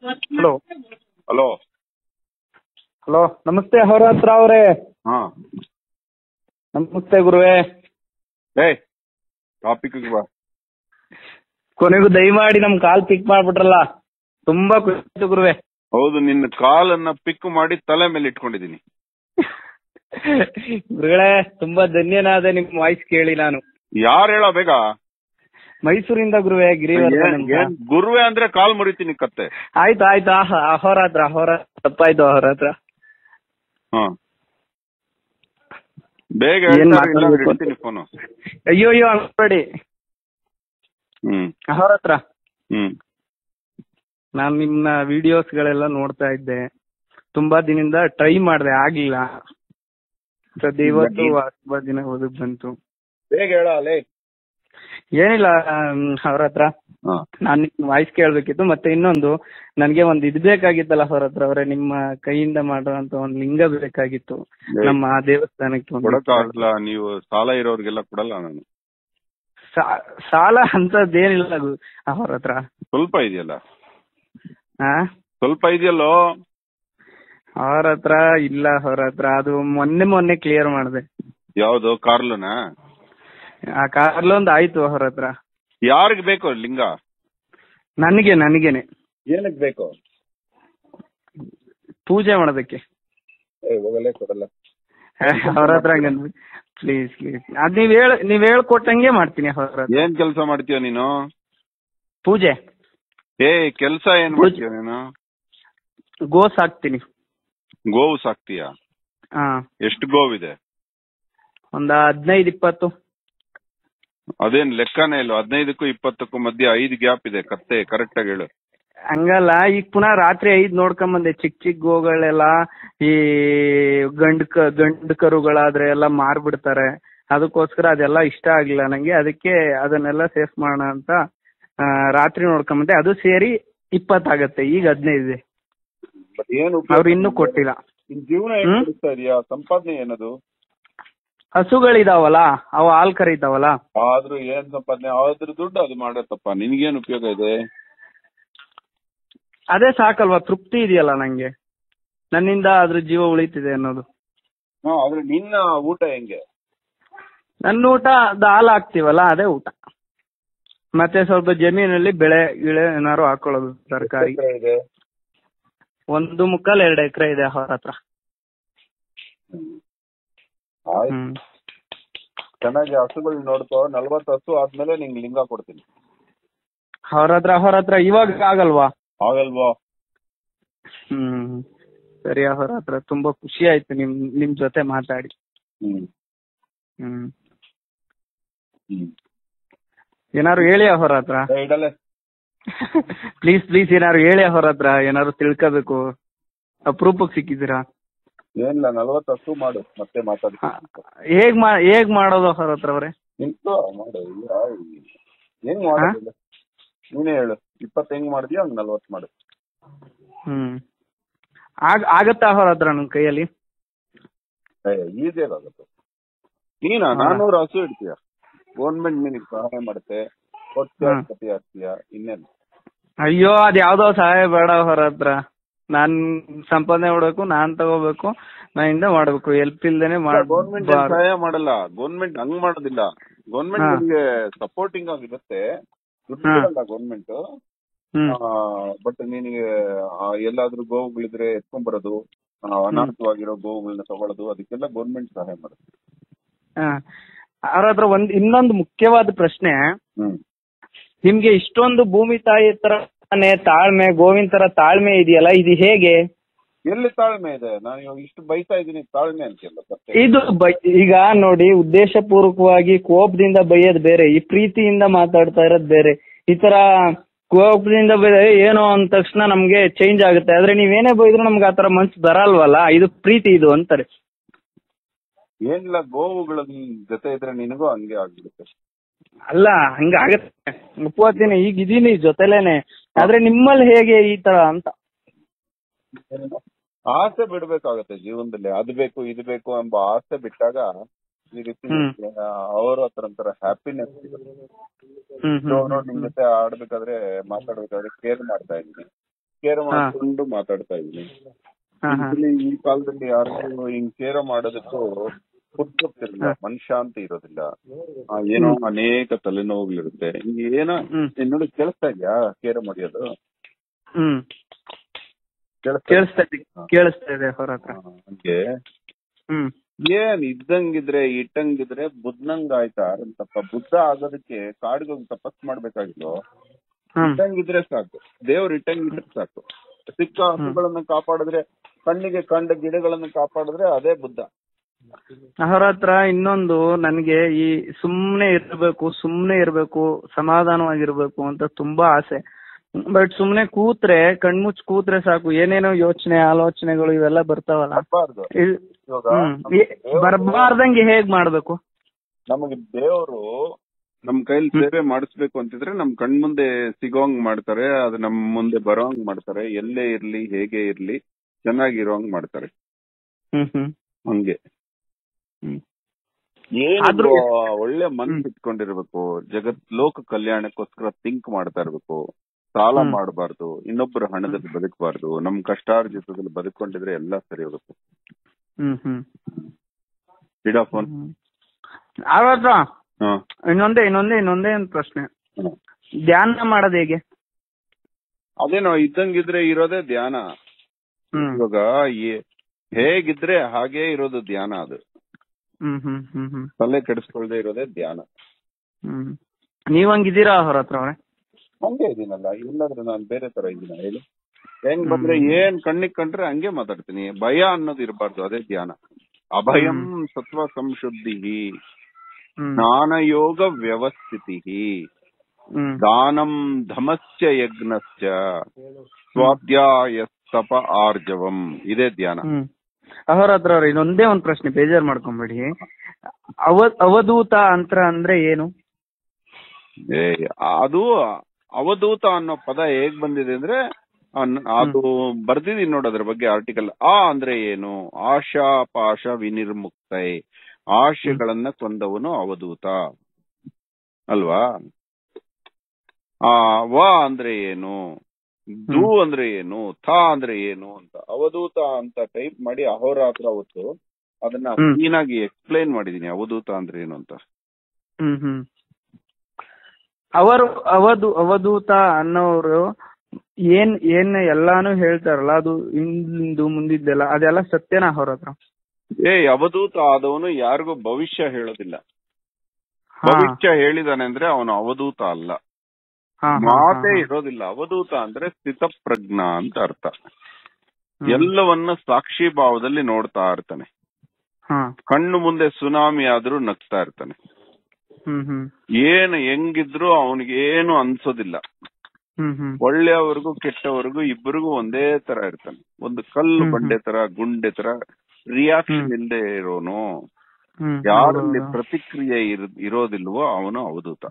Hello hello hello ನಮಸ್ತೆ ಅಹೋರಾತ್ರ ಅವರೇ ಹಾ ನಮಸ್ತೆ ಗುರುವೇ ಏಯ್ ಟಾಪಿಕ್ ಬಾ ಕೊನೆಗೂ ದಯಮಾಡಿ ನಮ್ ಕಾಲ್ ಪಿಕ್ ಮಾಡ್ಬಿಟ್ರಲ್ಲ ತುಂಬಾ ಖುಷಿ ಆಯ್ತು ಗುರುವೇ ಹೌದು ನಿನ್ನ ಕಾಲನ್ನ ಪಿಕ್ ಮಾಡಿ ತಲೆ ಮೇಲೆ ಇಟ್ಕೊಂಡಿದೀನಿ ಗುರುಗಳೇ ತುಂಬಾ ಧನ್ಯನಾದೆ ನಿಮ್ ವಾಯ್ಸ್ ಕೇಳಿ ನಾನು ಯಾರು ಹೇಳ ಬೇಗ ಮೈಸೂರಿಂದ ಗುರುವೇ ಗಿರಿವರ್ಧನ್ ಏನ್- ಅಂತ ಏನ್ ಗುರುವೆ ಅಂದ್ರೆ ಕಾಲ್ ಮುರಿತೀನಿ ಕತ್ತೆ ಆಯ್ತು ಆಯ್ತು ಆಹ್, ಅಹೋರಾತ್ರ ಅಹೋರಾತ್ರ ತಪ್ಪಾಯ್ತು ಅಹೋರಾತ್ರ ಹಾ ಬೇಗ ಏನ್ ಹೇಳ್ತಾರೆ, ಇಲ್ಲ ಮಾತಾಡ್ಬೇಕು ಅಂತ. ಇಡ್ತೀನಿ ಫೋನು ಅಯ್ಯೋ ಅಯ್ಯೋ ಹಂಗ್ಬೇಡಿ ಹ್ಮ್ ಅಹೋರಾತ್ರ ಹ್ಮ್ ನಾನ್ ನಿಮ್ಮ ವಿಡಿಯೋಸ್ ಗಳೆಲ್ಲ ನೋಡ್ತಾ ಇದ್ದೆ ತುಂಬಾ ದಿನದಿಂದ ಟ್ರೈ ಮಾಡ್ದೆ ಆಗ್ಲಿಲ್ಲ ಸದ್ಯ ಇವತ್ತು ತುಂಬಾ ದಿನ ಒದಗ್ ಬಂತು ಬೇಗ ಹೇಳ ಅಲೇ ಏನಿಲ್ಲ ಅವ್ರ ಹತ್ರ ಹಾ ನಾನ್ ನಿಮ್ ವಾಯ್ಸ್ ಕೇಳ್ಬೇಕಿತ್ತು ಮತ್ತೆ ಇನ್ನೊಂದು ನನ್ಗೆ ಒಂದ್ ಇದ್ ಬೇಕಾಗಿತ್ತಲ್ಲ ಅವ್ರ ಹತ್ರ ಅವ್ರೆ ನಿಮ್ಮ ಕೈಯಿಂದ ಮಾಡುವಂತ ಒಂದ್ ಲಿಂಗ ಬೇಕಾಗಿತ್ತು ಏ, ನಮ್ಮ ದೇವಸ್ಥಾನಕ್ಕೆ ಒಂದು ಕೊಡಕ್ಕಾಗಲ್ಲ ನೀವು ಸಾಲ ಇರೋರ್ಗೆಲ್ಲ ಕೊಡಲ್ಲ ನಾನು ಸಾ- ಸಾಲ ಅಂತದ್ದೇನಿಲ್ಲ ಗು- ಅವ್ರ ಹತ್ರ ಸ್ವಲ್ಪ ಇದೆಯಲ್ಲ ಹಾ ಸ್ವಲ್ಪ ಇದೆಯಲ್ಲೋ ಅವ್ರ ಹತ್ರ ಇಲ್ಲ ಅವ್ರ ಹತ್ರ ಅದು ಮೊನ್ನೆ ಮೊನ್ನೆ ಕ್ಲಿಯರ್ ಮಾಡಿದೆ ಯಾವ್ದು ಕಾರ್ಲುನ ಆ ಕಾರ್ಲೊಂದ್ ಆಯ್ತು ಅವ್ರ ಹತ್ರ ಯಾರಿಗ್ ಬೇಕು ಲಿಂಗ ನನಗೆ ನನಗೇನೆ ಏನಕ್ ಬೇಕು ಪೂಜೆ ಮಾಡೋದಕ್ಕೆ ಏ, ಹೋಗಲೇ ಕೊಡಲ್ಲ ಅವ್ರ ಹತ್ರ ಹಂಗಂದ್ವಿ ಪ್ಲೀಸ್ ಪ್ಲೀಸ್ ಅದ್ ನೀವ್ ಹೇಳ ನೀವ್ ಹೇಳ್ಕೊಟ್ಟಂಗೆ ಮಾಡ್ತೀನಿ ಅವ್ರ ಹತ್ರ ಏನ್ ಕೆಲಸ ಮಾಡ್ತೀಯ ನೀನು ಪೂಜೆ ಏ ಕೆಲ್ಸ ಏನ್ ಮಾಡ್ತೀಯ ನೀನು ಗೋ ಸಾಕ್ತೀನಿ ಗೋವು ಸಾಕ್ತೀಯ ಹಾ ಎಷ್ಟು ಗೋವಿದೆ ಒಂದ್ ಹದಿನೈದು ಇಪ್ಪತ್ತು ಅದೇನ್ ಲೆಕ್ಕನೇ ಇಲ್ಲ ಹದಿನೈದಕ್ಕೂ ಇಪ್ಪತ್ತಕ್ಕೂ ಮಧ್ಯೆ ಐದು ಗ್ಯಾಪ್ ಇದೆ ಕತ್ತೆ ಕರೆಕ್ಟ್ ಆಗಿ ಹೇಳು ಹಂಗಲ್ಲ ಈಗ ಪುನಃ ರಾತ್ರಿ ಐದ್ ನೋಡ್ಕೊಂಡ್ ಬಂದೆ ಚಿಕ್ಕ ಚಿಕ್ಕ ಗೋಗಳೆಲ್ಲ ಈ ಗಂಡ್ ಕ ಗಂಡು ಕರುಗಳಾದ್ರೆ ಎಲ್ಲ ಮಾರ್ಬಿಡ್ತಾರೆ ಅದಕ್ಕೋಸ್ಕರ ಅದೆಲ್ಲ ಇಷ್ಟ ಆಗ್ಲಿಲ್ಲ ನಂಗೆ ಅದಕ್ಕೆ ಅದನ್ನೆಲ್ಲ ಸೇಫ್ ಮಾಡೋಣ ಅಂತ ಆ, ರಾತ್ರಿ ನೋಡ್ಕೊಂಡ್ ಬಂದೆ ಅದು ಸೇರಿ ಇಪ್ಪತ್ತಾಗತ್ತೆ ಈಗ ಹದಿನೈದು ಇದೆ ಬಟ್ ಏನು ಅವ್ರು ಇನ್ನೂ ಕೊಟ್ಟಿಲ್ಲ ನಿನ್ ಜೀವನ ಹ್ಮ್? ಏನ್ ನಡೆಸ್ತಾ ಇದೀಯಾ ಸಂಪಾದನೆ ಏನದು ಹಸುಗಳಿದಾವಲ್ಲ ಅವು ಹಾಲ್ ಕರೀತಾವಲ್ಲ ಆದ್ರೂ ಏನ್ ಸಂಪಾದನೆ ಅದ್ರ ದುಡ್ಡು ಅದು ಮಾಡತ್ತಪ್ಪ ನಿನ್ಗೇನ್ ಉಪಯೋಗ ಇದೆ ಅದೇ ಸಾಕಲ್ವಾ ತೃಪ್ತಿ ಇದೆಯಲ್ಲ ನಂಗೆ ನನ್ನಿಂದ ಅದ್ರ ಜೀವ ಉಳಿತಿದೆ ಅನ್ನೋದು ಹಾ ಆದ್ರೆ ನಿನ್ನ ಊಟ ಹೆಂಗೆ ನನ್ನ ಊಟ ಅದು ಹಾಲು ಹಾಕ್ತಿವಲ್ಲ ಅದೇ ಊಟ ಮತ್ತೆ ಸ್ವಲ್ಪ ಜಮೀನಲ್ಲಿ ಬೆಳೆ ಗಿಳೆ ಏನಾದ್ರು ಹಾಕೊಳ್ಳೋದು ತರಕಾರಿ ಎಷ್ಟ್ ಎಕ್ರೆ ಇದೆ ಒಂದು ಮುಕ್ಕಾಲ್ ಎರಡು ಎಕರೆ ಇದೆ ಅವ್ರ ಹತ್ರ ಆಯ್ತು ಹ್ಮ್ ಚೆನ್ನಾಗಿ ಹಸುಗಳು ನೋಡ್ಕೋ ನಲ್ವತ್ತು ಹಸು ಆದ್ಮೇಲೆ ನಿಂಗೆ ಲಿಂಗ ಕೊಡ್ತೀನಿ ಅವ್ರ ಹತ್ರ ಅವ್ರ ಹತ್ರ ಇವಾಗ ಆಗಲ್ವಾ ಆಗಲ್ವಾ ಹ್ಮ್ ಸರಿ ಅವ್ರ ಹತ್ರ ತುಂಬಾ ಖುಷಿ ಆಯ್ತು ನಿಮ್ ನಿಮ್ ಜೊತೆ ಮಾತಾಡಿ ಹ್ಮ್ ಹ್ಮ್ ಹ್ಮ್ ಏನಾದ್ರು ಹೇಳಿ ಅವ್ರ ಹತ್ರ ಏ, ಇಡಲೆ ಪ್ಲೀಸ್ ಪ್ಲೀಸ್ ಏನಾದ್ರು ಹೇಳಿ ಅವ್ರ ಹತ್ರ ಏನಾದ್ರು ತಿಳ್ಕೋಬೇಕು ಅಪರೂಪಕ್ಕೆ ಸಿಕ್ಕಿದ್ದೀರಾ ಏನಿಲ್ಲ ನಲ್ವತ್ತು ಹಸು ಮಾಡು ಮತ್ತೆ ಹ, ಮಾತಾಡ್ತೀನಿ ಹೇಗ್ ಮಾ ಹೇಗ್ ಮಾಡೋದು ಅವ್ರ ಹತ್ರ ಅವ್ರೆ ನಿಂತು ಮಾಡು ಇಲ್ಲ, ಹೆಂಗ್ ಮಾಡೋದಿಲ್ಲ ನೀನೇ ಹೇಳು ಇಪ್ಪತ್ತು ಹೆಂಗ್ ಮಾಡಿದ್ಯಾ ಹಂಗ್ ನಲ್ವತ್ತು ಮಾಡು ಹ್ಮ್ ಆಗ ಆಗತ್ತಾ ಅವ್ರ ಹತ್ರ ನನ್ ಕೈಯಲ್ಲಿ ಈಸಿ ಆಗುತ್ತೆ ನೀನಾ ಹಾ. ನಾನೂರು ಹಸು ಇಡ್ತೀಯ ಗೌರ್ಮೆಂಟ್ ನಿನಗೆ ಸಹಾಯ ಮಾಡುತ್ತೆ ಕೊಡ್ತೀಯ ಹ್ಮ್. ಕತಿ ಹಾಕ್ತೀಯ ಇನ್ನೇನು ಅಯ್ಯೋ ಅದ್ ಯಾವ್ದೋ ಸಹಾಯ ಬೇಡ ಅವ್ರ ಹತ್ರ ನಾನ್ ಸಂಪಾದನೆ ಮಾಡ್ಬೇಕು ನಾನ್ ತಗೋಬೇಕು ನಾನಿಂದ ಮಾಡ್ಬೇಕು ಎಲ್ಪ್ ಇಲ್ದೇನೆ ಗೌರ್ಮೆಂಟ್ ಮಾಡ್ಬಾರ್ದು ಸಹಾಯ ಮಾಡಲ್ಲ ಗೌರ್ಮೆಂಟ್ ಹಂಗ್ ಮಾಡೋದಿಲ್ಲ ಗೌರ್ಮೆಂಟ್ ಹಾ. ನಿಮಗೆ ಸಪೋರ್ಟಿಂಗ್ ಆಗಿರುತ್ತೆ ದುಡ್ಡು ಹಾ. ಕೊಡಲ್ಲ ಗೌರ್ಮೆಂಟ್ ಹ್ಮ್ ಬಟ್ ನಿನಗೆ ಆ, ಎಲ್ಲಾದ್ರೂ ಗೋವುಗಳಿದ್ರೆ ಎತ್ಕೊಂಡ್ ಬರೋದು ಆ, ಅನಾಥವಾಗಿರೋ ಗೋವುಗಳನ್ನ ತಗೊಳ್ಳೋದು ಅದಕ್ಕೆಲ್ಲ ಗೌರ್ಮೆಂಟ್ ಸಹಾಯ ಮಾಡುತ್ತೆ ಹ. ಅವ್ರ ಹತ್ರ ಒಂದ್ ಇನ್ನೊಂದು ಮುಖ್ಯವಾದ ಪ್ರಶ್ನೆ ಹ್ಮ್ ನಿಮ್ಗೆ ಇಷ್ಟೊಂದು ಭೂಮಿ ತಾಯಿ ತರ ತಾಳ್ಮೆ ಗೋವಿನ ತರ ತಾಳ್ಮೆ ಇದೆಯಲ್ಲ ಇದು ಹೇಗೆ ಎಲ್ಲಿ ತಾಳ್ಮೆ ಇದೆ ನಾನು ಇವಾಗ ಇಷ್ಟು ಬೈತಾ ಇದ್ದೀನಿ ತಾಳ್ಮೆ ಅಂತಿಲ್ಲ ಕತ್ತೆ ಇದು ಬೈ- ಈಗ ನೋಡಿ ಉದ್ದೇಶ ಪೂರ್ವಕವಾಗಿ ಕೋಪದಿಂದ ಬೈಯೋದ್ ಬೇರೆ ಈ ಪ್ರೀತಿಯಿಂದ ಮಾತಾಡ್ತಾ ಇರೋದ್ ಬೇರೆ ಈ ತರ ಕೋಪದಿಂದ ಬೈದ್ರೆ ಏನೋ ಅಂದ ತಕ್ಷಣ ನಮ್ಗೆ ಚೇಂಜ್ ಆಗುತ್ತೆ ಆದ್ರೆ ನೀವೇನೇ ಬೈದ್ರು ನಮ್ಗೆ ಆತರ ಮನ್ಸು ಬರಲ್ವಲ್ಲ ಇದು ಪ್ರೀತಿ ಇದು ಅಂತಾರೆ ಏನಿಲ್ಲ ಗೋವುಗಳ ಜೊತೆ ಇದ್ರೆ ನಿನಗೂ ಹಂಗೆ ಆಗ್ಬಿಡುತ್ತೆ ಅಲ್ಲ ಹಂಗ ಆಗತ್ತೆ ಒಪ್ಕೋತೀನಿ ಈಗ ಇದೀನಿ ಜೊತೆಲೇನೆ ಆದ್ರೆ ನಿಮ್ಮಲ್ಲಿ ಹೇಗೆ ಈ ತರ ಅಂತ ಆಸೆ ಬಿಡ್ಬೇಕಾಗತ್ತೆ ಜೀವನದಲ್ಲಿ ಅದು ಬೇಕು ಇದು ಬೇಕು ಎಂಬ ಆಸೆ ಬಿಟ್ಟಾಗ ಈ ರೀತಿ ಹ್ಮ್. ಅವ್ರ ಹತ್ರ ಒಂಥರ ಹ್ಯಾಪಿನೆಸ್ ಸಿಗುತ್ತೆ ಹ್ಮ್ So, ಹ್ಮ್ ನೋಡ್ ನಿಮ್ ಜೊತೆ ಆಡ್ಬೇಕಾದ್ರೆ ಮಾತಾಡ್ಬೇಕಾದ್ರೆ ಕೇರ್ ಮಾಡ್ತಾ ಇದ್ದೀನಿ ಕೇರ ಮಾಡ್ಕೊಂಡು ಮಾತಾಡ್ತಾ ಇದ್ದೀನಿ ಹಾ ಹಾ Usually ಈ ಕಾಲದಲ್ಲಿ ಯಾರಿಗೂ ಹಿಂಗ್ ಕೇರ ಮಾಡೋದಕ್ಕೂ ಪುರ್ತೊತ್ತಿರಲ್ಲ ಮನಶಾಂತಿ ಇರೋದಿಲ್ಲ ಆ, ಏನೋ ಅನೇಕ ತಲೆನೋವುಗಳಿರುತ್ತೆ ಹಿಂಗ್ ಏನೋ ಹ್ಮ್ ನೀನ್ ನೋಡಿ ಕೇಳಿಸ್ತಾ ಇದ್ಯಾ ಕೇರ ಮಾಡಿಯೋದು ಹ್ಮ್ ಕೇಳಿಸ್ತಾ ಕೇಳಿಸ್ತಾ ಇದೆ ಕೇಳಿಸ್ತಾ ಇದೆ ಹೊರ ಹತ್ರ ಹಾ, ಹಂಗೆ ಹ್ಮ್ ಏನ್ ಇದ್ದಂಗಿದ್ರೆ ಇಟ್ಟಂಗಿದ್ರೆ ಬುದ್ಧಂಗ್ ಆಯ್ತಾ ಅಂತಪ್ಪ ಬುದ್ಧ ಆಗೋದಕ್ಕೆ ಕಾಡ್ಗೆ ಹೋಗಿ ತಪಸ್ ಮಾಡ್ಬೇಕಾಗಿಲ್ಲ ಹ್ಮ್ ಇಟ್ಟಂಗಿದ್ರೆ ಸಾಕು ದೇವ್ರು ಇಟ್ಟಂಗಿದ್ರೆ ಸಾಕು ಸಿಕ್ಕ ಹಸುಗಳನ್ನ ಕಾಪಾಡಿದ್ರೆ ಕಣ್ಣಿಗೆ ಕಂಡ ಗಿಡಗಳನ್ನ ಕಾಪಾಡಿದ್ರೆ ಅದೇ ಬುದ್ಧ ಅವರ ಹತ್ರ ಇನ್ನೊಂದು ನನ್ಗೆ ಈ ಸುಮ್ನೆ ಇರ್ಬೇಕು ಸುಮ್ನೆ ಇರ್ಬೇಕು ಸಮಾಧಾನವಾಗಿರ್ಬೇಕು ಅಂತ ತುಂಬಾ ಆಸೆ ಬಟ್ ಸುಮ್ನೆ ಕೂತ್ರೆ ಕಣ್ಮುಚ್ ಕೂತ್ರೆ ಸಾಕು ಏನೇನೋ ಯೋಚನೆ ಆಲೋಚನೆಗಳು ಇವೆಲ್ಲ ಬರ್ತಾವಲ್ಲ ತಪ್ಪಾರ್ದು ಇದ್- ಇವಾಗ ಹ್ಮ್ ಏ- ಬರ್ಬಾರ್ದಂಗೆ ಹೇಗ್ ಮಾಡ್ಬೇಕು ನಮಗೆ ದೇವರು ನಮ್ ಕೈಲಿ ಸೇವೆ ಮಾಡಿಸ್ಬೇಕು ಅಂತಿದ್ರೆ ನಮ್ ಕಣ್ ಮುಂದೆ ಸಿಗೋಂಗ್ ಮಾಡ್ತಾರೆ ಅದು ನಮ್ ಮುಂದೆ ಬರೋಂಗ್ ಮಾಡ್ತಾರೆ ಎಲ್ಲೇ ಇರ್ಲಿ ಹೇಗೆ ಇರ್ಲಿ ಚೆನ್ನಾಗಿರೋಂಗ್ ಮಾಡ್ತಾರೆ ಹ್ಮ್ ಹ್ಮ್ ಹಂಗೆ ಹ್ಮ್ ಏನು ಆದ್ರೂ- ಒಳ್ಳೆ ಮನ್ಸು ಇಟ್ಕೊಂಡಿರ್ಬೇಕು ಜಗತ್ ಲೋಕ ಕಲ್ಯಾಣಕ್ಕೋಸ್ಕರ ಥಿಂಕ್ ಮಾಡ್ತಾ ಇರ್ಬೇಕು ಸಾಲ ಹ್ಮ್. ಮಾಡಬಾರ್ದು ಇನ್ನೊಬ್ಬರ ಹಣದಲ್ಲಿ ಬದುಕಬಾರ್ದು ನಮ್ ಕಷ್ಟಾರ್ಜಿತದಲ್ಲಿ ಬದುಕೊಂಡಿದ್ರೆ ಎಲ್ಲ ಸರಿ ಹೋಗುತ್ತೆ ಹ್ಮ್ ಹ್ಮ್ ಇಡಾ ಫೋನ್ ಹ್ಮ್. ಅವ್ರ ಹತ್ರ ಹಾ ಇನ್ನೊಂದೇ ಇನ್ನೊಂದೇ ಇನ್ನೊಂದೇ ಒಂದು ಪ್ರಶ್ನೆ ಹ್ಮ್. ಧ್ಯಾನ ಮಾಡೋದು ಹೇಗೆ ಅದೇನೋ ಇದ್ದಂಗಿದ್ರೆ ಇರೋದೇ ಧ್ಯಾನ ಹ್ಮ್ ಇವಾಗ ಏ- ಹೇಗಿದ್ರೆ ಹಾಗೇ ಇರೋದು ಧ್ಯಾನ ಅದು ಹ್ಮ್ ಹ್ಮ್ ಹ್ಮ್ ಹ್ಮ್ ತಲೆ ಕೆಡಿಸ್ಕೊಳ್ದೆ ಇರೋದೇ ಧ್ಯಾನ ಹ್ಮ್ ನೀವ್ ಹಂಗಿದ್ದೀರಾ ಅವ್ರ ಹತ್ರ ಅವ್ರೆ ಹಂಗೆ ಇದೀನಲ್ಲ ಇಲ್ಲಾಂದ್ರೆ ನಾನು ಬೇರೆ ತರ ಇದೀನ ಹೇಳಿ ಹೆಂಗ್ ಬಂದ್ರೆ ಏನ್ ಕಣ್ಣಿಗ್ ಕಂಡ್ರೆ ಹಂಗೆ ಮಾತಾಡ್ತೀನಿ ಭಯ ಅನ್ನೋದು ಇರಬಾರ್ದು ಅದೇ ಧ್ಯಾನ ಅಭಯಂ ಸತ್ವ ಸಂಶುದ್ಧಿ ಹ್ಮ್ ಜ್ಞಾನಯೋಗ ವ್ಯವಸ್ಥಿತಿ ಹ್ಮ್ ದಾನಂ ಧಮಶ್ಚ ಯಜ್ಞಶ್ಚ ಸ್ವಾಧ್ಯಾಯ ತಪ ಆರ್ಜವಂ ಇದೇ ಧ್ಯಾನ ಹ್ಮ್ ಅವರ ಹತ್ರ ಅವ್ರೆ ಇನ್ನೊಂದೇ ಒಂದ್ ಪ್ರಶ್ನೆ ಬೇಜಾರ್ ಮಾಡ್ಕೊಂಬೇಡಿ ಅವ ಅವಧೂತ ಅಂತ್ರ ಅಂದ್ರೆ ಏನು ಏ, ಅದು ಅವಧೂತ ಅನ್ನೋ ಪದ ಹೇಗ್ ಬಂದಿದೆ ಅಂದ್ರೆ ಅನ್- ಅದು ಬರ್ದಿದೀನಿ ನೋಡ್ ಅದ್ರ ಬಗ್ಗೆ ಆರ್ಟಿಕಲ್ ಆ ಅಂದ್ರೆ ಏನು ಆಶಾ ಪಾಶ ವಿನಿರ್ಮುಕ್ತೈ ಆಶೆಗಳನ್ನ ಕೊಂದವನು ಅವಧೂತ ಅಲ್ವಾ ಆ ವ ಅಂದ್ರೆ ಏನು ದು ಅಂದ್ರೆ ಏನು ಥ ಅಂದ್ರೆ ಏನು ಅಂತ ಅವಧೂತ ಅಂತ ಟೈಪ್ ಮಾಡಿ ಅಹೋರಾತ್ರ ಹೊತ್ತು ಅದನ್ನ ಹ್ಮ್. ಕ್ಲೀನ್ ಆಗಿ ಎಕ್ಸ್ಪ್ಲೈನ್ ಮಾಡಿದೀನಿ ಅವಧೂತ ಅಂದ್ರೆ ಏನು ಅಂತ ಹ್ಮ್ ಹ್ಮ್ ಅವರು ಅವಧು ಅವಧೂತ ಅನ್ನೋರು ಏನ್ ಏನ್ ಎಲ್ಲಾನು ಹೇಳ್ತಾರಲ್ಲ ಅದು ಇಂದು ಮುಂದಿದ್ದೆಲ್ಲ ಅದೆಲ್ಲ ಸತ್ಯನಾ ಅವ್ರ ಹತ್ರ ಏ ಅವಧೂತ ಆದವನು ಯಾರಿಗೂ ಭವಿಷ್ಯ ಹೇಳೋದಿಲ್ಲ ಹಾ, ಭವಿಷ್ಯ ಹೇಳಿದಾನೆ ಅಂದ್ರೆ ಅವನು ಅವಧೂತ ಅಲ್ಲ ಹಾ, ಹಾ, ಮಾತೇ ಹಾ, ಇರೋದಿಲ್ಲ ಅವಧೂತ ಅಂದ್ರೆ ಸ್ಥಿತಪ್ರಜ್ಞ ಅಂತ ಅರ್ಥ ಹಾ. ಎಲ್ಲವನ್ನ ಸಾಕ್ಷಿ ಭಾವದಲ್ಲಿ ನೋಡ್ತಾ ಇರ್ತಾನೆ ಹಾ ಕಣ್ಣು ಮುಂದೆ ಸುನಾಮಿ ಆದ್ರೂ ನಗ್ತಾ ಇರ್ತಾನೆ ಹ್ಮ್ ಹ್ಮ್ ಏನ್ ಹೆಂಗಿದ್ರು ಅವನಿಗೆ ಏನು ಅನ್ಸೋದಿಲ್ಲ ಹ್ಮ್ ಹ್ಮ್ ಒಳ್ಳೆಯವರಿಗೂ ಕೆಟ್ಟವರಿಗೂ ಇಬ್ಬರಿಗೂ ಒಂದೇ ತರ ಇರ್ತಾನೆ ಒಂದು ಕಲ್ಲು ಹ್ಮ್, ಬಂಡೆ ತರ ಗುಂಡೆ ತರ ರಿಯಾಕ್ಷನ್ ಹ್ಮ್. ಇಲ್ಲದೆ ಇರೋನು ಹ್ಮ್ ಯಾರಲ್ಲಿ ಹೌದು. ಪ್ರತಿಕ್ರಿಯೆ ಇರ್- ಇರೋದಿಲ್ವೋ ಅವನು ಅವಧೂತ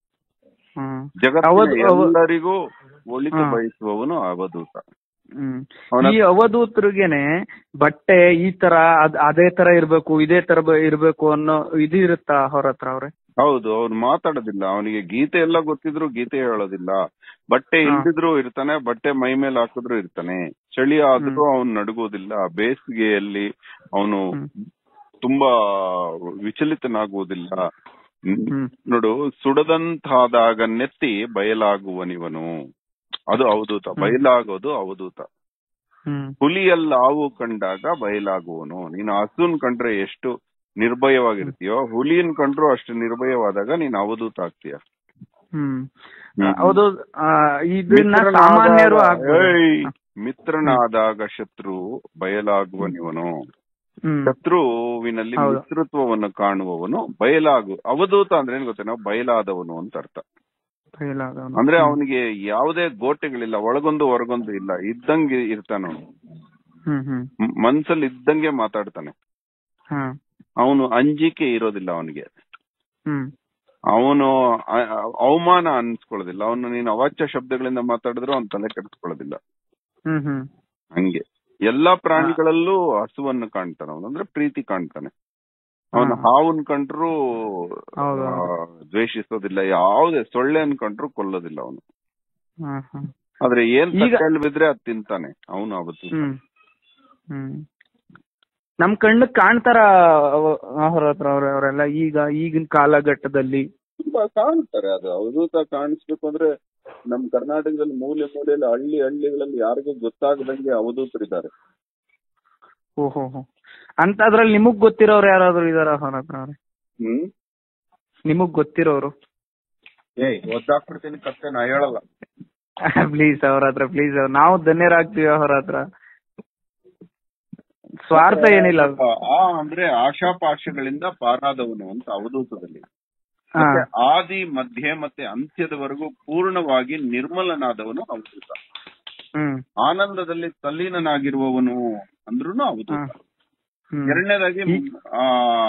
ಹ್ಮ್ ಜಗತ್ತಿನ ಅವಧೂ- ಅವ- ಎಲ್ಲರಿಗೂ ಒಳಿತು ಹಾ. ಬಯಸುವವನು ಅವಧೂತ ಹ್ಮ್ ಅವನ ಈ ಅವಧೂತರಿಗೆನೆ ಬಟ್ಟೆ ಈ ತರ ಅದ್ ಅದೇ ತರ ಇರ್ಬೇಕು ಇದೇ ತರ ಬ- ಇರ್ಬೇಕು ಅನ್ನೋ ಇದು ಇರುತ್ತಾ ಅವ್ರ ಹತ್ರ ಅವ್ರೆ ಹೌದು ಅವ್ನು ಮಾತಾಡೋದಿಲ್ಲ ಅವನಿಗೆ ಗೀತೆ ಎಲ್ಲ ಗೊತ್ತಿದ್ರು ಗೀತೆ ಹೇಳೋದಿಲ್ಲ ಬಟ್ಟೆ ಹಾ. ಇಲ್ದಿದ್ರು ಇರ್ತಾನೆ ಬಟ್ಟೆ ಮೈ ಮೇಲೆ ಹಾಕಿದ್ರು ಇರ್ತಾನೆ ಚಳಿ ಆದ್ರೂ ಅವನು ನಡುಗೋದಿಲ್ಲ ಬೇಸಿಗೆಯಲ್ಲಿ ಅವನು ಹ್ಮ್. ತುಂಬಾ ವಿಚಲಿತನಾಗುವುದಿಲ್ಲ ಹ್ಮ್. ಹ್ಮ್ ನೋಡು ಸುಡದಂತಾದಾಗ ನೆತ್ತಿ ಬಯಲಾಗುವನಿವನು ಅದು ಅವಧೂತ ಬಯಲಾಗೋದು ಅವಧೂತ ಹ್ಮ್ ಹುಲಿಯಲ್ಲಿ ಹಾವು ಕಂಡಾಗ ಬಯಲಾಗುವನು ನೀನು ಹಸುನ್ ಕಂಡ್ರೆ ಎಷ್ಟು ನಿರ್ಭಯವಾಗಿರ್ತೀಯೋ ಹುಲಿಯನ್ ಕಂಡ್ರು ಅಷ್ಟು ನಿರ್ಭಯವಾದಾಗ ನೀನು ಅವಧೂತ ಆಗ್ತೀಯ ಹ್ಮ್ ಹ್ಮ್. ಹೌದು ಆ, ಇದನ್ನ ಮಿತ್ರನಾದಾಗ- ಸಾಮಾನ್ಯರು ಆಗ್ಬೋದು. ಏಯ್, ಮಿತ್ರನಾದಾಗ ಶತ್ರು ಬಯಲಾಗುವನಿವನು ಹ್ಮ್ ಶತ್ರುವಿನಲ್ಲಿ ಹೌದು. ಮಿತ್ರತ್ವವನ್ನು ಕಾಣುವವನು ಬಯಲಾಗು ಅವಧೂತ ಅಂದ್ರೆ ಏನ್ ಗೊತ್ತೇನೋ ಬಯಲಾದವನು ಅಂತ ಅರ್ಥ ಬಯಲಾದವನು. ಅಂದ್ರೆ ಅವನಿಗೆ ಯಾವುದೇ ಗೋಟೆಗಳಿಲ್ಲ ಒಳಗೊಂದು ಹೊರಗೊಂದು ಇಲ್ಲ ಇದ್ದಂಗೆ ಇರ್ತಾನ ಅವನು ಹ್ಮ್ ಹ್ಮ್ ಮನ್ಸಲ್ಲಿ ಇದ್ದಂಗೆ ಮಾತಾಡ್ತಾನೆ ಹಾ ಅವನು ಅಂಜಿಕೆ ಇರೋದಿಲ್ಲ ಅವನಿಗೆ ಹ್ಮ್ ಅವನು ಅವಮಾನ ಅನ್ಸ್ಕೊಳ್ಳೋದಿಲ್ಲ ಅವನು ನೀನು ಅವಾಚ್ಯ ಶಬ್ದಗಳಿಂದ ಮಾತಾಡಿದ್ರು ಅವ್ನ ತಲೆ ಕೆಡಿಸ್ಕೊಳ್ಳೋದಿಲ್ಲ ಹ್ಮ್ ಹ್ಮ್ ಹಂಗೆ ಎಲ್ಲಾ ಪ್ರಾಣಿಗಳಲ್ಲೂ ಹಸುವನ್ನು ಕಾಣ್ತಾನೆ ಅವನು ಅಂದ್ರೆ ಪ್ರೀತಿ ಕಾಣ್ತಾನೆ ಅವನು ಹಾ. ಹಾವನ್ ಕಂಡ್ರು ಹೌದು, ಆ, ದ್ವೇಷಿಸೋದಿಲ್ಲ ಯಾವುದೇ ಸೊಳ್ಳೆ ಅನ್ಕೊಂಡ್ರು ಕೊಲ್ಲೋದಿಲ್ಲ ಅವನು ಹಾ ಹಾ ಆದ್ರೆ ಏನ್ ಈಗ- ತಟ್ಟೆಯಲ್ಲಿ ಬಿದ್ರೆ ಅದ್ ತಿಂತಾನೆ ಅವನು ಅವತ್ತು ಹ್ಮ್ ಹ್ಮ್ ನಮ್ ಕಣ್ಣಕ್ ಕಾಣ್ತಾರ ಅವ- ಅವ್ರ ಹತ್ರ ಅವ್ರ ಅವರೆಲ್ಲ ಈಗ ಈಗಿನ ಕಾಲಘಟ್ಟದಲ್ಲಿ ತುಂಬಾ ಕಾಣ್ತಾರೆ ಅದು ಅವಧೂತ ಕಾಣಿಸ್ಬೇಕು ಅಂದ್ರೆ ನಮ್ ಕರ್ನಾಟಕದಲ್ಲಿ ಮೂಲೆ ಮೂಲೆಯಲ್ಲಿ ಹಳ್ಳಿ ಹಳ್ಳಿಗಳಲ್ಲಿ ಯಾರಿಗೂ ಗೊತ್ತಾಗದಂಗೆ ಅವಧೂತರಿದ್ದಾರೆ ಓಹೋ ಹೋ ಅಂತ ಅದ್ರಲ್ಲಿ ನಿಮಗ್ ಗೊತ್ತಿರೋರು ಯಾರಾದ್ರೂ ಇದಾರ ಅವ್ರ ಹತ್ರ ಅವ್ರೆ ಹ್ಮ್ ನಿಮಗ್ ಗೊತ್ತಿರೋರು ಏಯ್ ಒದ್ದಾಕ್ಬಿಡ್ತೀನಿ ಕತ್ತೆ ನಾ ಹೇಳಲ್ಲ ಪ್ಲೀಸ್ ಅವ್ರ ಹತ್ರ ಪ್ಲೀಸ್ ನಾವು ಧನ್ಯರಾಗ್ತೀವಿ ಅವ್ರ ಹತ್ರ ಸ್ವಾರ್ಥ ಏನಿಲ್ಲ ಆ ಅಂದ್ರೆ ಆಶಾಪಾಶಗಳಿಂದ ಪಾರಾದವನು ಅಂತ ಅವಧೂತದಲ್ಲಿ ಹಾ ಮತ್ತೆ ಆದಿ ಮಧ್ಯೆ ಮತ್ತೆ ಅಂತ್ಯದವರೆಗೂ ಪೂರ್ಣವಾಗಿ ನಿರ್ಮಲನಾದವನು ಅವಧೂತ ಹ್ಮ್ ಆನಂದದಲ್ಲಿ ತಲ್ಲೀನನಾಗಿರುವವನು ಅಂದ್ರೂ ಅವಧೂತ ಹ್ಮ್ ಎರಡನೇದಾಗಿ ಆ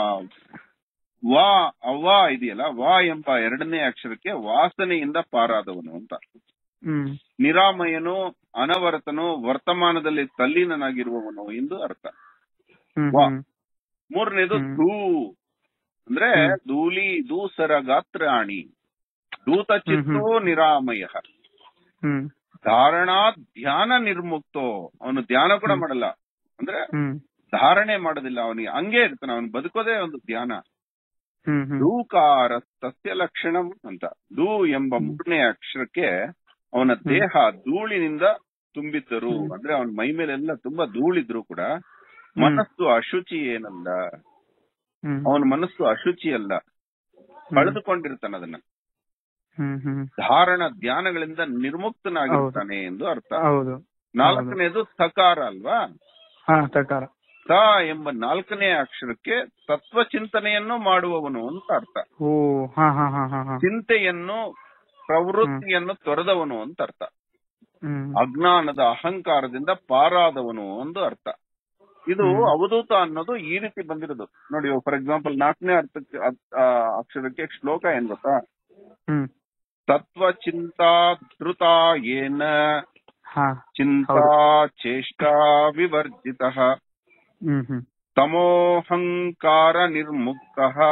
ವಾ ಅವ್ವಾ ಇದೆಯಲ್ಲ ವಾ ಎಂಬ ಎರಡನೇ ಅಕ್ಷರಕ್ಕೆ ವಾಸನೆಯಿಂದ ಪಾರಾದವನು ಅಂತ ಹ್ಮ್ ನಿರಾಮಯನು ಅನವರತನು ವರ್ತಮಾನದಲ್ಲಿ ತಲ್ಲೀನನಾಗಿರುವವನು ಎಂದು ಅರ್ಥ ಹ್ಮ್ ವಾ. ಹ್ಮ್ ಮೂರನೇದು ಹ್ಮ್. ಧೂ ಅಂದ್ರೆ ಹ್ಮ್. ಧೂಲಿ ದೂಸರ ಗಾತ್ರಾಣಿ ದೂತ ಚಿತ್ತೋ ನಿರಾಮಯ ಹ್ಮ್ ಧಾರಣಾ ಧ್ಯಾನ ನಿರ್ಮುಕ್ತೋ ಅವನು ಧ್ಯಾನ ಕೂಡ ಮಾಡಲ್ಲ ಅಂದ್ರೆ ಹ್ಮ್ ಧಾರಣೆ ಮಾಡೋದಿಲ್ಲ ಅವನಿಗೆ ಹಂಗೆ ಇರ್ತಾನೆ ಅವನು ಬದುಕೋದೇ ಒಂದು ಧ್ಯಾನ ಹ್ಮ್ ಹ್ಮ್ ಧೂಕಾರ ಸಸ್ಯ ಲಕ್ಷಣಂ ಅಂತ ಧೂ ಎಂಬ ಹ್ಮ್. ಮೂರನೇ ಅಕ್ಷರಕ್ಕೆ ಅವನ ದೇಹ ಧೂಳಿನಿಂದ ತುಂಬಿದ್ದರು ಹ್ಮ್. ಅಂದ್ರೆ ಅವನ ಮೈ ಮೇಲೆಲ್ಲ ತುಂಬಾ ಧೂಳಿದ್ರು ಕೂಡ ಹ್ಮ್. ಮನಸ್ಸು ಅಶುಚಿ ಏನಲ್ಲ ಹ್ಮ್ ಅವನ ಮನಸ್ಸು ಅಶುಚಿ ಅಲ್ಲ ಕಳೆದುಕೊಂಡಿರ್ತಾನೆ ಅದನ್ನ ಹ್ಮ್ ಹ್ಮ್ ಧಾರಣ ಧ್ಯಾನಗಳಿಂದ ನಿರ್ಮುಕ್ತನಾಗಿರ್ತಾನೆ ಎಂದು ಅರ್ಥ ಹೌದು ನಾಲ್ಕನೇದು ಸಕಾರ ಅಲ್ವಾ ಹಾ ತಕಾರ ತ ಎಂಬ ನಾಲ್ಕನೇ ಅಕ್ಷರಕ್ಕೆ ತತ್ವ ಚಿಂತನೆಯನ್ನು ಮಾಡುವವನು ಅಂತ ಅರ್ಥ ಓ ಹಾ ಹಾ ಹಾ ಹಾ ಹಾ ಚಿಂತೆಯನ್ನು ಪ್ರವೃತ್ತಿಯನ್ನು ತೊರೆದವನು ಅಂತ ಅರ್ಥ ಹ್ಮ್ ಅಜ್ಞಾನದ ಅಹಂಕಾರದಿಂದ ಪಾರಾದವನು ಒಂದು ಅರ್ಥ ಇದು ಹ್ಮ್. ಅವಧೂತ ಅನ್ನೋದು ಈ ರೀತಿ ಬಂದಿರೋದು ನೋಡಿ ಫಾರ್ ಎಕ್ಸಾಂಪಲ್ ನಾಲ್ಕನೇ ಅರ್ಥಕ್ಕೆ ಅದ್- ಆ, ಅಕ್ಷರಕ್ಕೆ ಶ್ಲೋಕ ಏನ್ ಗೊತ್ತಾ ಹ್ಮ್ ತತ್ವ ಚಿಂತಾ ಧೃತ ಏನ ಹಾ ಚಿಂತಾ ಚೇಷ್ಟಾ ವಿವರ್ಜಿತ ಹ್ಮ್ ಹ್ಮ್ ತಮೋಹಂಕಾರ ನಿರ್ಮುಕ್ತ ಹಾ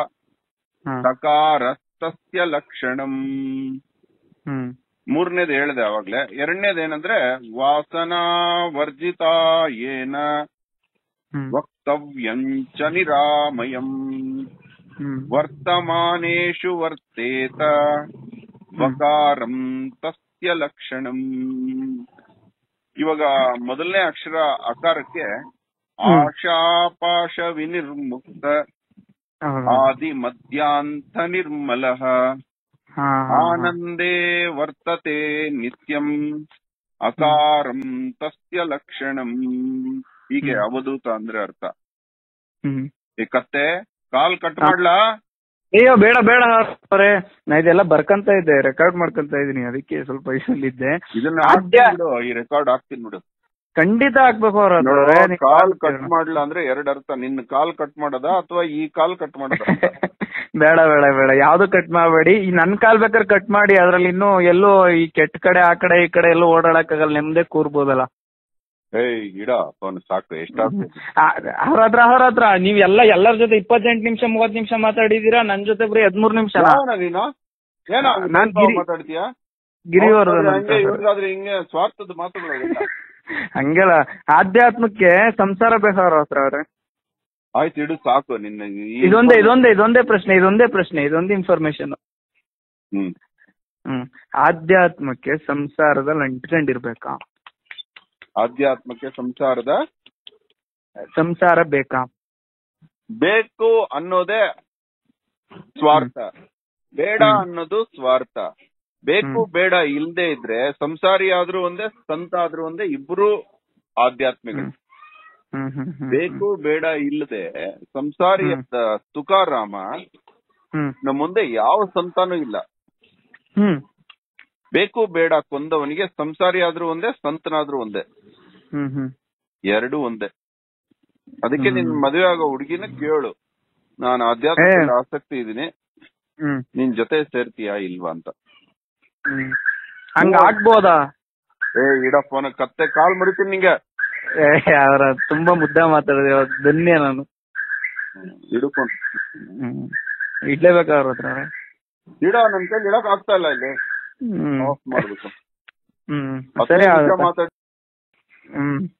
ಸಕಾರಸ್ತಸ್ಯ ಲಕ್ಷಣಂ ಹ್ಮ್ ಮೂರನೇದು ಹೇಳಿದೆ ಅವಾಗ್ಲೇ ಎರಡನೇದೇನಂದ್ರೆ ವಾಸನಾ ವರ್ಜಿತ ಏನ ಹ್ಮ್ ವಕ್ತವ್ಯಂಚ ನಿರಾಮಯಂ ಹ್ಮ್ ವರ್ತಮಾನೇಷು ವರ್ತೇತ ವಕಾರಂ ತಸ್ಯ ಲಕ್ಷಣಂ ಇವಾಗ ಮೊದಲನೇ ಅಕ್ಷರ ಅಕಾರಕ್ಕೆ ಆಶಾಪಾಶ ವಿನಿರ್ಮುಕ್ತ ಹೌದು. ಆದಿ ಮಧ್ಯಾಂತ ನಿರ್ಮಲ ಹಾ ಹಾ, ಹಾ. ಆನಂದೇ ವರ್ತತೆ ನಿತ್ಯಂ ಅಕಾರಂ ತಸ್ಯ ಲಕ್ಷಣಂ ಹೀಗೆ ಹ್ಮ್. ಅವಧೂತ ಅಂದ್ರೆ ಅರ್ಥ ಹ್ಮ್ ಈ ಕತ್ತೆ ಕಾಲ್ ಕಟ್ ಮಾಡ್ಲಾ ಅಯ್ಯೋ ಬೇಡ ಬೇಡ ಅವರೇ ನಾ ಇದೆಲ್ಲ ಬರ್ಕಂತ ಇದ್ದೆ ರೆಕಾರ್ಡ್ ಮಾಡ್ಕೊಂತ ಇದೀನಿ ಅದಕ್ಕೆ ಸ್ವಲ್ಪ ಇಲ್ಲಿದ್ದೆ ಇದನ್ನ ಆದ್ಯ- ಹಾಕ್ತೀನಿ ಬಿಡು ಈ ರೆಕಾರ್ಡ್ ಹಾಕ್ತೀನಿ ಬಿಡು ಖಂಡಿತ ಹಾಕ್ಬೇಕು ಅವ್ರ ಹತ್ರ. ನೋಡು, ಅವ್ರೇ, ನೀವು ಕಾಲ್ ಕಟ್ ಕೇಳೋಣ. ಮಾಡ್ಲಾ ಅಂದ್ರೆ ಎರಡ್ ಅರ್ಥ ನಿನ್ನ ಕಾಲ್ ಕಟ್ ಮಾಡೋದ ಅಥವಾ ಈ ಕಾಲ್ ಕಟ್ ಮಾಡೋದ ಬೇಡ ಬೇಡ ಬೇಡ ಯಾವ್ದು ಕಟ್ ಮಾಡಬೇಡಿ ಈ ನನ್ ಕಾಲ್ ಬೇಕಾದ್ರೆ ಕಟ್ ಮಾಡಿ ಅದ್ರಲ್ಲಿ ಇನ್ನೂ ಎಲ್ಲೋ ಈ ಕೆಟ್ಟ ಕಡೆ ಆ ಕಡೆ ಈ ಕಡೆ ಎಲ್ಲೋ ಓಡಾಡಕ್ಕಾಗಲ್ಲ ನೆಮ್ಮದೇ ಕೂರ್ಬೋದಲ್ಲ ಏಯ್ ಇಡ ಫೋನ್ ಸಾಕು ಎಷ್ಟಾಗ್ತದೆ ಆ- ಅವ್ರ ಹತ್ರ ಅವ್ರ ಹತ್ರ ನೀವ್ ಎಲ್ಲ ಎಲ್ಲರ ಜೊತೆ ಇಪ್ಪತ್ತೆಂಟು ನಿಮಿಷ ಮೂವತ್ ನಿಮಿಷ ಮಾತಾಡಿದೀರಾ ನನ್ ಜೊತೆ ಬರೀ ಹದ್ಮೂರ್ ನಿಮಿಷ ಯಾವನ ನೀನು ಏನ ನಾನ್ ಗಿರಿ- ಮಾತಾಡ್ತೀಯ ಗಿರಿವರ್ಧನ್ ಅಂತ ಹಂಗೆ ಸರ್. ಇವ್ರಿಗಾದ್ರೆ ಹಿಂಗೆ ಸ್ವಾರ್ಥದ ಮಾತುಗಳು ಹಂಗಲ್ಲ ಆಧ್ಯಾತ್ಮಕ್ಕೆ ಸಂಸಾರ ಬೇಕು ಅವ್ರ ಹತ್ರ ಅವ್ರೆ ಆಯ್ತು ಇಡು ಸಾಕು ನಿನ್ನ ಈ- ಇದೊಂದೇ ಇದೊಂದೇ ಇದೊಂದೇ ಪ್ರಶ್ನೆ ಇದೊಂದೇ ಪ್ರಶ್ನೆ ಇದೊಂದು ಇನ್ಫಾರ್ಮೇಶನ್ ಹ್ಮ್ ಹ್ಮ್ ಆಧ್ಯಾತ್ಮಕ್ಕೆ ಸಂಸಾರದಲ್ಲಿ ಅಂಟ್ಕೊಂಡಿರ್ಬೇಕಾ ಆಧ್ಯಾತ್ಮಕ್ಕೆ ಸಂಸಾರದ ಸಂಸಾರ ಬೇಕಾ ಬೇಕು ಅನ್ನೋದೇ ಸ್ವಾರ್ಥ ಬೇಡ ಹ್ಮ್. ಅನ್ನೋದು ಸ್ವಾರ್ಥ ಬೇಕು ಹ್ಮ್. ಬೇಡ ಇಲ್ದೇ ಇದ್ರೆ ಸಂಸಾರಿ ಆದ್ರೂ ಒಂದೇ ಸಂತ ಆದ್ರೂ ಒಂದೇ ಇಬ್ರು ಆಧ್ಯಾತ್ಮಿಕ ಹ್ಮ್. ಹ್ಮ್ ಹ್ಮ್ ಹ್ಮ್ ಬೇಕು ಬೇಡ ಇಲ್ಲದೆ ಸಂಸಾರಿ ಹ್ಮ್. ಅಂತ ತುಕಾರಾಮ ಹ್ಮ್ ನಮ್ಮ ಮುಂದೆ ಯಾವ ಸಂತಾನೂ ಇಲ್ಲ ಹ್ಮ್ ಬೇಕು ಬೇಡ ಕೊಂದವನಿಗೆ ಸಂಸಾರಿ ಆದ್ರೂ ಒಂದೇ ಸಂತನಾದ್ರೂ ಒಂದೇ ಹ್ಮ್ ಹ್ಮ್ ಎರಡೂ ಒಂದೇ ಅದಕ್ಕೆ ಹ್ಮ್. ನಿನ್ ಮದುವೆ ಆಗೋ ಹುಡುಗಿನ ಕೇಳು ನಾನು ಆಧ್ಯಾತ್ಮಿಕ ಆಸಕ್ತಿ ಇದೀನಿ ಹ್ಮ್ ನಿನ್ ಜೊತೆ ಸೇರ್ತೀಯಾ ಇಲ್ವಾ ಅಂತ ಹ್ಮ್ ಹಂಗ ಆಗ್ಬೋದಾ ಏ ಇಡಪ್ಪ ಫೋನ್ ಕತ್ತೆ ಕಾಲ್ ಮುರಿತೀನಿ ನಿಂಗೆ ಏ, ಅವ್ರ ತುಂಬಾ ಮುದ್ದ ಮಾತಾಡಿದ್ರೆ ಧನ್ಯ ನಾನು ಹಿಡ್ಕೊಂಡು ಹ್ಮ್ ಇಡ್ಲೇಬೇಕಾ ಅವ್ರ ಹತ್ರ ಇಡ ನನ್ ಕೈಲಿ ಇಡಕ್ ಆಗ್ತಾ ಇಲ್ಲ ಇಲ್ಲಿ ಹ್ಮ್ ಆಫ್ ಮಾಡ್ಬೇಕು ಹ್ಮ್ ಹತ್ತು ಸರಿ ನಿಮಿಷ ಆಗುತ್ತೆ ಮಾತಾಡಿ ಹ್ಮ್